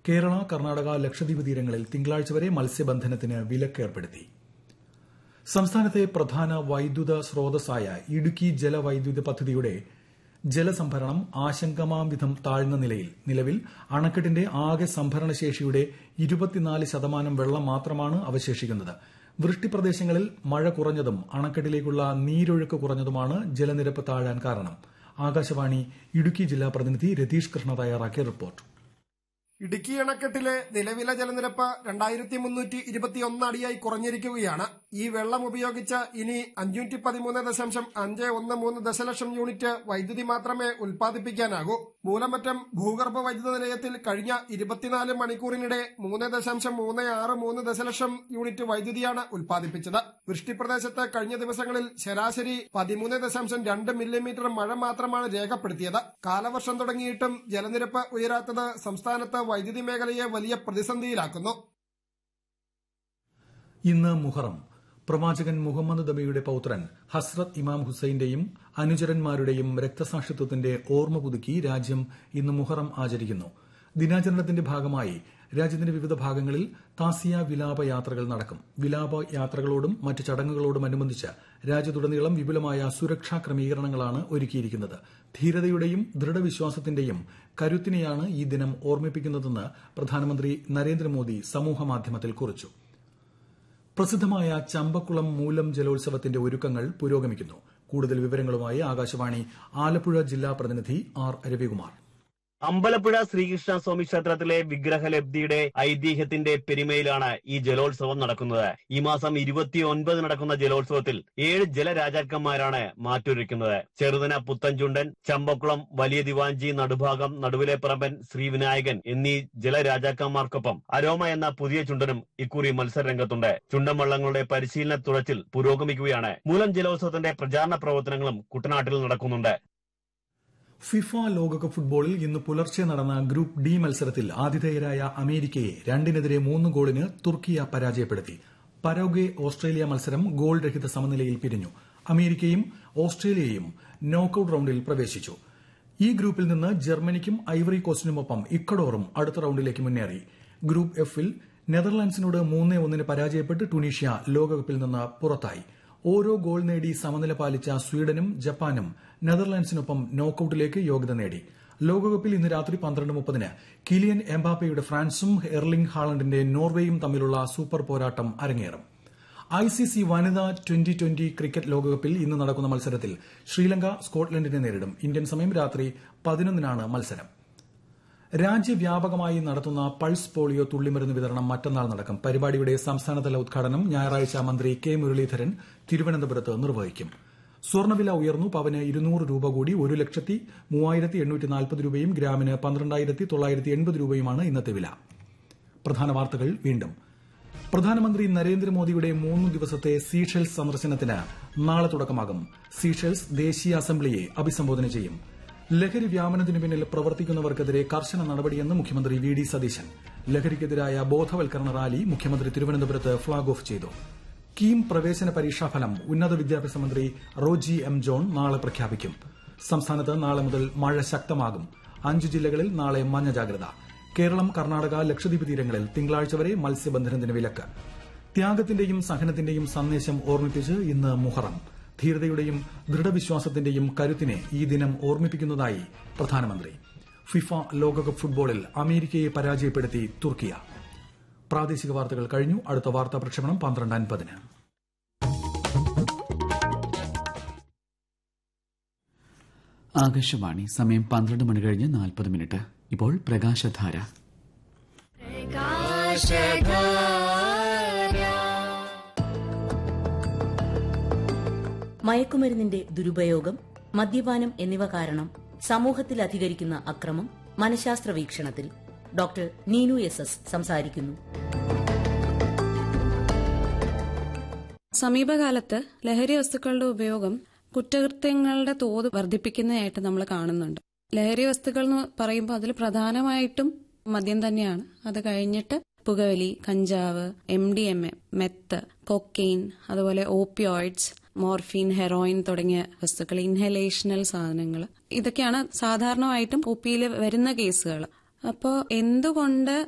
കേരള കർണാടക ലക്ഷദ്വീപ് തീരങ്ങളിൽ തിങ്കളാഴ്ച വരെ മത്സ്യബന്ധനത്തിന് വിലക്ക് ഏർപ്പെടുത്തി സംസ്ഥാനത്തെ പ്രധാന വൈദ്യുത സ്രോതസ്സായ ഇടുക്കി ജലവൈദ്യുത പദ്ധതിയുടെ ജലസംഭരണം ആശങ്കമാംവിധം താഴ്ന്ന നിലയിൽ നിലവിൽ അണക്കെട്ടിന്റെ ആകെ സംഭരണശേഷിയുടെ ഇരുപത്തിനാല് ശതമാനം വെള്ളം മാത്രമാണ് അവശേഷിക്കുന്നത് വൃഷ്ടിപ്രദേശങ്ങളിൽ മഴ കുറഞ്ഞതും അണക്കെട്ടിലേക്കുള്ള നീരൊഴുക്ക് കുറഞ്ഞതുമാണ് ജലനിരപ്പ് താഴാൻ കാരണം ആകാശവാണി ഇടുക്കി ജില്ലാ പ്രതിനിധി രതീഷ് കൃഷ്ണ തയ്യാറാക്കിയ റിപ്പോർട്ട് ഇടുക്കി അണക്കെട്ടിലെ നിലവിലെ ജലനിരപ്പ് രണ്ടായിരത്തി മുന്നൂറ്റി ഇരുപത്തിയൊന്ന് അടിയായി കുറഞ്ഞിരിക്കുകയാണ് ഈ വെള്ളം ഉപയോഗിച്ച് ഇനി അഞ്ഞൂറ്റി പതിമൂന്ന് ദശാംശം അഞ്ച് ഒന്ന് മൂന്ന് ദശലക്ഷം യൂണിറ്റ് വൈദ്യുതി മാത്രമേ ഉൽപ്പാദിപ്പിക്കാനാകൂ മൂലമറ്റം ഭൂഗർഭ വൈദ്യുത നിലയത്തിൽ കഴിഞ്ഞ ഇരുപത്തിനാല് മണിക്കൂറിനിടെ മൂന്ന് ദശാംശം മൂന്ന് ആറ് മൂന്ന് ദശലക്ഷം യൂണിറ്റ് വൈദ്യുതിയാണ് ഉൽപ്പാദിപ്പിച്ചത് വൃഷ്ടിപ്രദേശത്ത് കഴിഞ്ഞ ദിവസങ്ങളിൽ ശരാശരി പതിമൂന്ന് ദശാംശം രണ്ട് മില്ലിമീറ്റർ മഴ മാത്രമാണ് രേഖപ്പെടുത്തിയത് കാലവർഷം തുടങ്ങിയിട്ടും ജലനിരപ്പ് ഉയരാത്തത് സംസ്ഥാനത്ത് വൈദ്യുതി മേഖലയെ വലിയ പ്രതിസന്ധിയിലാക്കുന്നു ഇന്ന് മുഹറം പ്രവാചകൻ മുഹമ്മദ് നബിയുടെ പൌത്രൻ ഹസ്രത്ത് ഇമാം ഹുസൈന്റെയും അനുചരന്മാരുടെയും രക്തസാക്ഷിത്വത്തിന്റെ ഓർമ്മ പുതുക്കി രാജ്യം ഇന്ന് മുഹറം ആചരിക്കുന്നു ദിനാചരണത്തിന്റെ ഭാഗമായി രാജ്യത്തിന്റെ വിവിധ ഭാഗങ്ങളിൽ താസിയ വിലാപ യാത്രകൾ നടക്കും വിലാപ യാത്രകളോടും മറ്റ് ചടങ്ങുകളോടുമനുബന്ധിച്ച് രാജ്യത്തുടനീളം വിപുലമായ സുരക്ഷാ ക്രമീകരണങ്ങളാണ് ഒരുക്കിയിരിക്കുന്നത് ധീരതയുടെയും ദൃഢവിശ്വാസത്തിന്റെയും കരുത്തിനെയാണ് ഈ ദിനം ഓർമ്മിപ്പിക്കുന്നതെന്ന് പ്രധാനമന്ത്രി നരേന്ദ്രമോദി സമൂഹമാധ്യമത്തിൽ കുറിച്ചു പ്രസിദ്ധമായ ചമ്പക്കുളം മൂലം ജലോത്സവത്തിന്റെ ഒരുക്കങ്ങൾ പുരോഗമിക്കുന്നു കൂടുതൽ വിവരങ്ങളുമായി ആകാശവാണി ആലപ്പുഴ ജില്ലാ പ്രതിനിധി ആർ രവികുമാർ അമ്പലപ്പുഴ ശ്രീകൃഷ്ണ സ്വാമി ക്ഷേത്രത്തിലെ വിഗ്രഹലബ്ധിയുടെ ഐതിഹ്യത്തിന്റെ പെരുമയിലാണ് ഈ ജലോത്സവം നടക്കുന്നത് ഈ മാസം ഇരുപത്തിയൊൻപത് നടക്കുന്ന ജലോത്സവത്തിൽ ഏഴ് ജലരാജാക്കന്മാരാണ് മാറ്റൊരുക്കുന്നത് ചെറുതന പുത്തൻചുണ്ടൻ ചമ്പക്കുളം വലിയ ദിവാഞ്ചി നടുഭാഗം നടുവിലെ പറമ്പൻ ശ്രീവിനായകൻ എന്നീ ജലരാജാക്കന്മാർക്കൊപ്പം അരോമ എന്ന പുതിയ ചുണ്ടനും ഇക്കുറി മത്സരരംഗത്തുണ്ട് ചുണ്ടൻ വള്ളങ്ങളുടെ പരിശീലന തുഴച്ചിൽ പുരോഗമിക്കുകയാണ് മൂലം ജലോത്സവത്തിന്റെ പ്രചാരണ പ്രവർത്തനങ്ങളും കുട്ടനാട്ടിൽ നടക്കുന്നുണ്ട് ഫിഫ ലോകകപ്പ് ഫുട്ബോളിൽ ഇന്ന് പുലർച്ചെ നടന്ന ഗ്രൂപ്പ് ഡി മത്സരത്തിൽ ആതിഥേയരായ അമേരിക്കയെ രണ്ടിനെതിരെ മൂന്ന് ഗോളിന് തുർക്കിയ പരാജയപ്പെടുത്തി പരോഗെ ഓസ്ട്രേലിയ മത്സരം ഗോൾ രഹിത സമനിലയിൽ പിരിഞ്ഞു അമേരിക്കയും ഓസ്ട്രേലിയയും നോക്കൌട്ട് റൌണ്ടിൽ പ്രവേശിച്ചു ഈ ഗ്രൂപ്പിൽ നിന്ന് ജർമ്മനിക്കും ഐവറി കോസ്റ്റിനുമൊപ്പം ഇക്കഡോറും അടുത്ത റൌണ്ടിലേക്ക് മുന്നേറി ഗ്രൂപ്പ് എഫിൽ നെതർലാൻഡ്സിനോട് മൂന്നേ ഒന്നിന് പരാജയപ്പെട്ട് ടുണീഷ്യ ലോകകപ്പിൽ നിന്ന് പുറത്തായി ഓരോ ഗോൾ നേടി സമനില പാലിച്ച സ്വീഡനും ജപ്പാനും നെതർലാൻഡ്സിനൊപ്പം നോക്കൌട്ടിലേക്ക് യോഗ്യത നേടി ലോകകപ്പിൽ ഇന്ന് രാത്രി പന്ത്രണ്ട് മുപ്പതിന് കിലിയൻ എംബാപ്പയുടെ ഫ്രാൻസും എർലിംഗ് ഹാളണ്ടിന്റെ നോർവേയും തമ്മിലുള്ള സൂപ്പർ പോരാട്ടം അരങ്ങേറും ഐസിസി വനിതാ ട്വന്റി ട്വന്റി ക്രിക്കറ്റ് ലോകകപ്പിൽ ഇന്ന് നടക്കുന്ന മത്സരത്തിൽ ശ്രീലങ്ക സ്കോട്ട്ലൻഡിനെ നേരിടും ഇന്ത്യൻ സമയം രാത്രി പതിനൊന്നിനാണ് മത്സരം രാജ്യവ്യാപകമായി നടത്തുന്ന പൾസ് പോളിയോ തുള്ളിമരുന്ന് വിതരണം മറ്റന്നാൾ നടക്കും പരിപാടിയുടെ സംസ്ഥാനതല ഉദ്ഘാടനം ഞായറാഴ്ച മന്ത്രി കെ മുരളീധരൻ തിരുവനന്തപുരത്ത് നിർവഹിക്കും സ്വർണ്ണവില ഉയർന്നു പവന് ഇരുന്നൂറ് രൂപ കൂടി ഒരു ലക്ഷത്തി മൂവായിരത്തി എണ്ണൂറ്റി നാൽപ്പത് രൂപയും ഗ്രാമിന് പന്ത്രണ്ടായിരത്തി തൊള്ളായിരത്തി എൺപത് രൂപയുമാണ് ഇന്നത്തെ വില പ്രധാന വാർത്തകൾ വീണ്ടും പ്രധാനമന്ത്രി നരേന്ദ്രമോദിയുടെ മൂന്ന് ദിവസത്തെ സീഷെൽസ് സന്ദർശനത്തിന് നാളെ തുടക്കമാകും സീഷെൽസ് ദേശീയ അസംബ്ലിയെ അഭിസംബോധന ചെയ്യും ലഹരി വ്യാപനത്തിനു പിന്നിൽ പ്രവർത്തിക്കുന്നവർക്കെതിരെ കർശന നടപടിയെന്ന് മുഖ്യമന്ത്രി വി ഡി സതീശൻ ലഹരിക്കെതിരായ ബോധവൽക്കരണ റാലി മുഖ്യമന്ത്രി തിരുവനന്തപുരത്ത് ഫ്ളാഗ് ഓഫ് ചെയ്തു കീം പ്രവേശന പരീക്ഷാഫലം ഉന്നത വിദ്യാഭ്യാസ മന്ത്രി റോജി എം ജോൺ നാളെ പ്രഖ്യാപിക്കും സംസ്ഥാനത്ത് നാളെ മുതൽ മഴ ശക്തമാകും അഞ്ച് ജില്ലകളിൽ നാളെ മഞ്ഞ ജാഗ്രത കേരളം കർണാടക ലക്ഷദ്വീപ് തീരങ്ങളിൽ തിങ്കളാഴ്ച വരെ മത്സ്യബന്ധനത്തിന് വിലക്ക് ത്യാഗത്തിന്റെയും സഹനത്തിന്റെയും സന്ദേശം ഓർമ്മിപ്പിച്ച് ഇന്ന് മുഹറം ധീരതയുടെയും ദൃഢവിശ്വാസത്തിന്റെയും കരുത്തിനെ ഈ ദിനം ഓർമ്മിപ്പിക്കുന്നതായി പ്രധാനമന്ത്രി ഫിഫ ലോകകപ്പ് ഫുട്ബോളിൽ അമേരിക്കയെ പരാജയപ്പെടുത്തി തുർക്കിയ പ്രാദേശിക വാർത്തകൾ കഴിഞ്ഞു അടുത്ത വാർത്താ പ്രക്ഷേപണം പന്ത്രണ്ട് അൻപതിന് ആകാശവാണി സമയം പന്ത്രണ്ട് മണി കഴിഞ്ഞ് നാൽപ്പത് മിനിറ്റ് ഇപ്പോൾ പ്രകാശധാര മയക്കുമരുന്നിന്റെ ദുരുപയോഗം മദ്യപാനം എന്നിവ കാരണം സമൂഹത്തിൽ അധികരിക്കുന്ന അക്രമം മനഃശാസ്ത്ര വീക്ഷണത്തിൽ ഡോക്ടർ നീനു എസ് എസ് സംസാരിക്കുന്നു സമീപകാലത്ത് ലഹരി വസ്തുക്കളുടെ ഉപയോഗം കുറ്റകൃത്യങ്ങളുടെ തോത് വർദ്ധിപ്പിക്കുന്നതായിട്ട് നമ്മൾ കാണുന്നുണ്ട് ലഹരി വസ്തുക്കൾ എന്ന് പറയുമ്പോൾ അതിൽ പ്രധാനമായിട്ടും മദ്യം തന്നെയാണ് അത് കഴിഞ്ഞിട്ട് പുകവലി കഞ്ചാവ് M D M A meth cocaine അതുപോലെ ഓപ്പിയോയിഡ്സ് മോർഫിൻ ഹെറോയിൻ തുടങ്ങിയ വസ്തുക്കൾ ഇൻഹലേഷണൽ സാധനങ്ങൾ ഇതൊക്കെയാണ് സാധാരണമായിട്ടും ഒ പിയിൽ വരുന്ന കേസുകൾ അപ്പോൾ എന്തുകൊണ്ട്